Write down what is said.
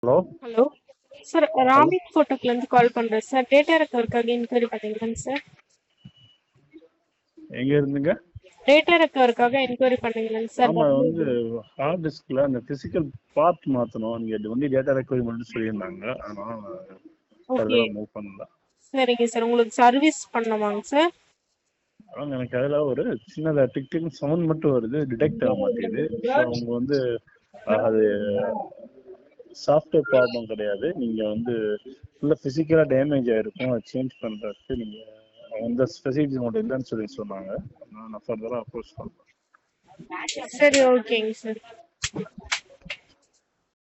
hello hello sir rapid ஃபோட்டோக்ல இருந்து call பண்றேன் சார் டேட்டா ரெக்கவருக்காக என்கொயரி பண்ணீங்களாங்க சார் எங்க இருந்துங்க டேட்டா ரெக்கவருக்காக என்கொயரி பண்ணீங்களாங்க சார் ஆமா அது வந்து ஹார்ட் டிஸ்க்ல அந்த பிசிக்கல் பார்ட் மாத்தணும் நீங்க ஒன்லி டேட்டா ரெக்கவரி மட்டும் சொல்லியிருந்தாங்க அதனால ஓகே மூவ் பண்ணல சரிங்க சார் உங்களுக்கு சர்வீஸ் பண்ணமாங்க சார் அதான் எனக்கு அதுல ஒரு சின்னதா டிக் டிக் சவுண்ட் மட்டும் வருது டிடெக்ட் ஆக மாட்டேங்குது ஸோ அவங்க வந்து அஹ், அது சாஃப்ட்வேர் ப்ராப்ளம் கிடையாது நீங்க வந்து ஃபுல்லா பிசிக்கலா டேமேஜ் ஆயிருக்கும் அதை சேஞ்ச் பண்றதுக்கு நீங்க அந்த ஃபெசிலிட்டி மட்டும் இல்லைன்னு சொல்லி சொன்னாங்க நான் ஃபர்தரா அப்ரோச் பண்றேன் சரி ஓகேங்க சார்